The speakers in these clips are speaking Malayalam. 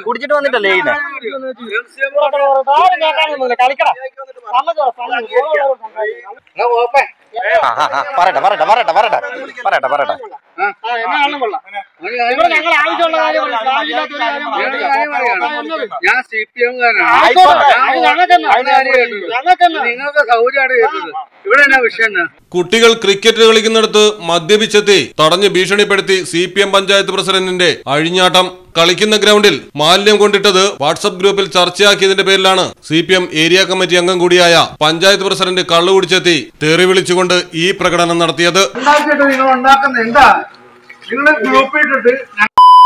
കുടിച്ചിട്ട് വന്നിട്ടല്ലേ ചെയ്യുന്നത് പറയട്ടെ പറയട്ടെ പറയട്ടെ പറയട്ടെ പറയട്ടെ പറയട്ടെ ഞാൻ സി പി എംകാരനാണ് ആയിക്കോട്ടെ. നിങ്ങൾക്ക് സൗകര്യമാണ് കേട്ടത് ഇവിടെ എന്നാ വിഷയം എന്നാ കുട്ടികൾ ക്രിക്കറ്റ് കളിക്കുന്നിടത്ത് മദ്യപിച്ചെത്തി തടഞ്ഞ് ഭീഷണിപ്പെടുത്തി സി പി എം പഞ്ചായത്ത് പ്രസിഡന്റിന്റെ അഴിഞ്ഞാട്ടം കളിക്കുന്ന ഗ്രൗണ്ടിൽ മാലിന്യം കൊണ്ടിട്ടത് വാട്സപ്പ് ഗ്രൂപ്പിൽ ചർച്ചയാക്കിയതിന്റെ പേരിലാണ് C P M area committee അംഗം കൂടിയായ പഞ്ചായത്ത് പ്രസിഡന്റ് കള്ളു കുടിച്ചെത്തി തെറി വിളിച്ചുകൊണ്ട് ഈ പ്രകടനം നടത്തിയത് ഉണ്ടാക്കിയിട്ട് നിങ്ങൾ ഉണ്ടാക്കുന്ന എന്താ നിങ്ങൾ ഗ്രൂപ്പ് ഇട്ടിട്ട് ഞാൻ-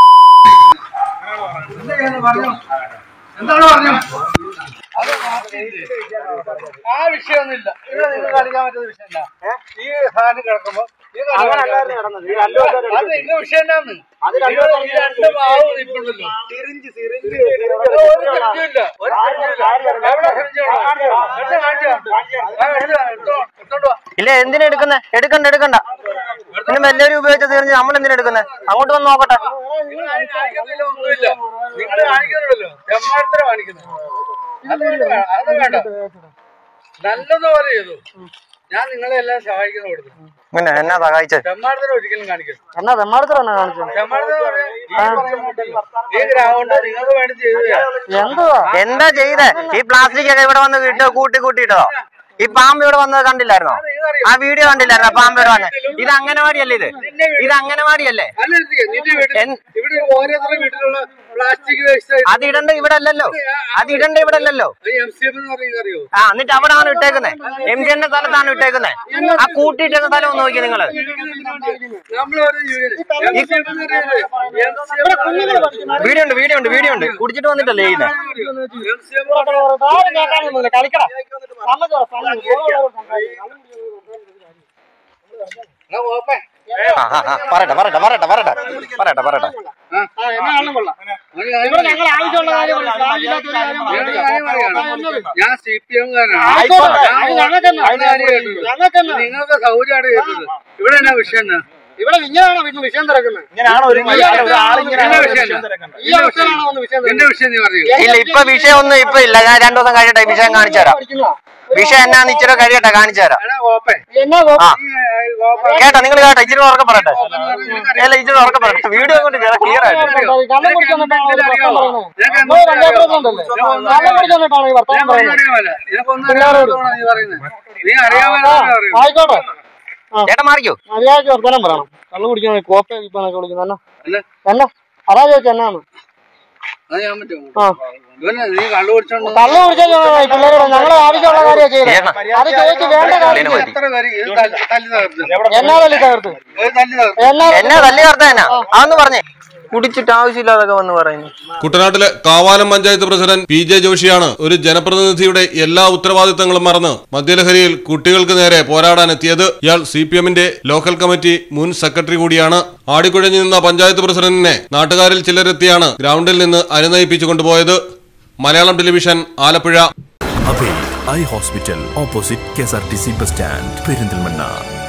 എന്താ ചെയ്യുന്നത് പറഞ്ഞോ എന്താണ് പറഞ്ഞു അത് മാറ്റിയില്ലേ? ആ വിഷയമൊന്നുമില്ല ഇത് നിങ്ങൾ കളിക്കാൻ പറ്റുന്ന വിഷയമല്ല ഈ സാധനം കിടക്കുമ്പോ ഈ കളി- അത് നിങ്ങ വിഷയം എന്നാന്ന് നിങ്ങൾ ഈ രണ്ട് മാവ് നിൽപ്പുണ്ടല്ലോ ഒരു സിറിഞ്ചില്ല ഒരു സിറിഞ്ചില്ല എവിടെ സിറിഞ്ചുണ്ടോ എടുത്ത് കാണിച്ചു ആ, എടുത്ത് എടുത്തോ എടുത്തോണ്ട് വാ ഇല്ല എന്തിനാ എടുക്കുന്നത് എടുക്കണ്ട എടുക്കണ്ട പിന്നെ എല്ലാവരും ഉപയോഗിച്ച തീർന്ന് നമ്മൾ എന്തിനാ എടുക്കുന്നത് അങ്ങോട്ട് വന്ന് നോക്കട്ടെ നിങ്ങൾ കാണിക്കുന്നില്ല ഒന്നുമില്ല നിങ്ങൾ കാണിക്കുന്നുണ്ടല്ലോ തെമ്മാടത്തര കാണിക്കുന്നത് അത് വേണ്ട അത് വേണ്ട നല്ലതുപോലെ ചെയ്തു ഞാൻ നിങ്ങളെ എല്ലാം സഹായിക്കുന്ന കൊടുത്തു പിന്നെ എന്നാ സഹായിച്ചത് തെമ്മാടത്തര ഒരിക്കലും കാണിക്കരുത് എന്നാ വെമ്മാടത്തിലാണ് കാണിച്ചത് തെമ്മാടത്തര പറഞ്ഞാൽ ഈ പറയുന്നുണ്ടല്ലോ, ഈ ഗ്രൗണ്ട് നിങ്ങൾക്ക് വേണ്ടി ചെയ്തു എന്തുവാ എന്താ ചെയ്തേ ഈ പ്ലാസ്റ്റിക് ഒക്കെ ഇവിടെ വന്ന് ഇട്ട് കൂട്ടി കൂട്ടിയിട്ടോ ഈ പാമ്പ് ഇവിടെ വന്നത് കണ്ടില്ലായിരുന്നോ ആ വീഡിയോ കണ്ടില്ലായിരുന്നോ പാമ്പ് ഇവിടെ വന്ന് ഇത് അംഗനവാടിയല്ലേ ഇത് ഇത് അംഗനവാടിയല്ലേ അല്ല നിന്റെ വീട്ടിൽ എൻ- ഇവിടെ ഓരോരുത്തരുടെ വീട്ടിലുള്ള പ്ലാസ്റ്റിക് വേസ്റ്റ് അത് ഇടണ്ട ഇവിടെ അല്ലല്ലോ അത് ഇടണ്ട ഇവിടെ അല്ലല്ലോ എം സി എഫ് എന്ന് പറയുന്നത് അറിയോ ആ എന്നിട്ട് അവിടെ ആണ് ഇട്ടേക്കുന്നത് എം ജി എന്റെ സ്ഥലത്താണ് ഇട്ടേക്കുന്നത് ആ കൂട്ടിയിട്ടേക്കുന്ന സ്ഥലം ഒന്ന് നോക്കി നിങ്ങള് നമ്മളൊരു എം സി എഫ് എന്ന് പറയുന്നത് എം സി എഫ് വീഡിയോ ഉണ്ട് വീഡിയോ ഉണ്ട് വീഡിയോ ഉണ്ട് കുടിച്ചിട്ട് വന്നിട്ടല്ലേ ചെയ്യുന്നത് എം സി എഫ് പറയട്ടെ പറയട്ടെ പറയട്ടെ പറയട്ടെ പറയട്ടെ പറയട്ടെ ഞാൻ സി പി എംകാരനാണ് ആയിക്കോട്ടെ. നിങ്ങൾക്ക് സൗകര്യമാണ് കേട്ടത് ഇവിടെ എന്നാ വിഷയം എന്നാ ഇവിടെ ഇങ്ങനെയാണോ വീട്ടിൽ വിഷയം തിരക്കുന്നത് നിന്റെ വിഷയം എന്നാ? ഈ അവസ്ഥയിലാണോ വന്ന് വിഷയം നിന്റെ വിഷയം നീ പറയൂ ഇല്ല ഇപ്പൊ വിഷയം ഒന്നും ഇപ്പൊ ഇല്ല ഞാൻ രണ്ടു ദിവസം കഴിയട്ടെ ഈ വിഷയം കാണിച്ചു തരാം വിഷയം എന്നാന്ന് ഇച്ചിരി കഴിയട്ടെ കാണിച്ചു തരാം എടാ ഗോപ്പേ എന്നാ ആ നീ, ഏ, ഗോപ കേട്ടോ നിങ്ങൾ കേട്ടോ ഇച്ചിരി ഉറക്കെ പറയട്ടെ അല്ല ഇച്ചിരി ഉറക്കെ പറയട്ടെ വീഡിയോ കൊണ്ട് ക്ലിയർ ആയിട്ട് കള്ളം കുടിച്ചെന്നിട്ടാണോ ഒരു വർത്തമാനം പറയുന്നത് നിനക്ക് നമ്മള് പഞ്ചായത്ത് പ്രസിഡന്റല്ലേ കള്ളം കുടിച്ചെന്നിട്ടാണോ ഈ വർത്തമാനം നിനക്കൊന്നും പറയുന്നത് അറിയാമല്ല നിനക്കൊന്നും അറിയാമല്ലോ നീ പറയുന്നത് നീ അറിയാമല്ലോ പറയും ആയിക്കോട്ടെ ചേട്ടാ മാറിക്കോ മര്യാദയ്ക്ക് വർത്തമാനം പറയണം കള്ളം കുടിക്കണ കോപ്പ ഇപ്പൊക്കെ വിളിക്കുന്നത് എന്നാ അല്ല എന്നാ അതാ ചോദിച്ചത് എന്നാന്ന് അത് ഞാൻ പറ്റും ആ ഇവനെ നീ കള്ളു കുടിച്ചോണ്ട് കള്ളം കുടിച്ചാൽ പിള്ളേരോട് ഞങ്ങളെ ആവശ്യമുള്ള കാര്യമാണ് ചെയ്തത് ചേട്ടാ അത് ചോദിച്ച് വേണ്ട കാര്യം ഇതിന് മതി. എത്ര പേര് ഇത് തല്ലി തല്ലി തകർത്ത് എന്നാ തല്ലി തകർത്ത് ഒരു തല്ലി തകർത്ത് എന്നാ എന്നാ തല്ലി കറുത്തന്നാ അതൊന്ന് പറഞ്ഞേ കുടിച്ചിട്ട് ആവശ്യമില്ലാതൊക്കെ വന്ന് പറയുന്നു കുട്ടനാട്ടിലെ Kavalam panchayat president P J ജോഷിയാണ് ഒരു ജനപ്രതിനിധിയുടെ എല്ലാ ഉത്തരവാദിത്തങ്ങളും മറന്ന് മദ്യലഹരിയിൽ കുട്ടികൾക്ക് നേരെ പോരാടാനെത്തിയത് ഇയാൾ സി പി എമ്മിന്റെ ലോക്കൽ കമ്മിറ്റി മുൻ സെക്രട്ടറി കൂടിയാണ് ആടിക്കുഴഞ്ഞു നിന്ന പഞ്ചായത്ത് പ്രസിഡന്റിനെ നാട്ടുകാരിൽ ചിലരെത്തിയാണ് ഗ്രൗണ്ടിൽ നിന്ന് അനുനയിപ്പിച്ചു കൊണ്ടുപോയത് Malayalam television Alappuzha Abhay eye hospital opposite K S R T C bus stand Perinthalmanna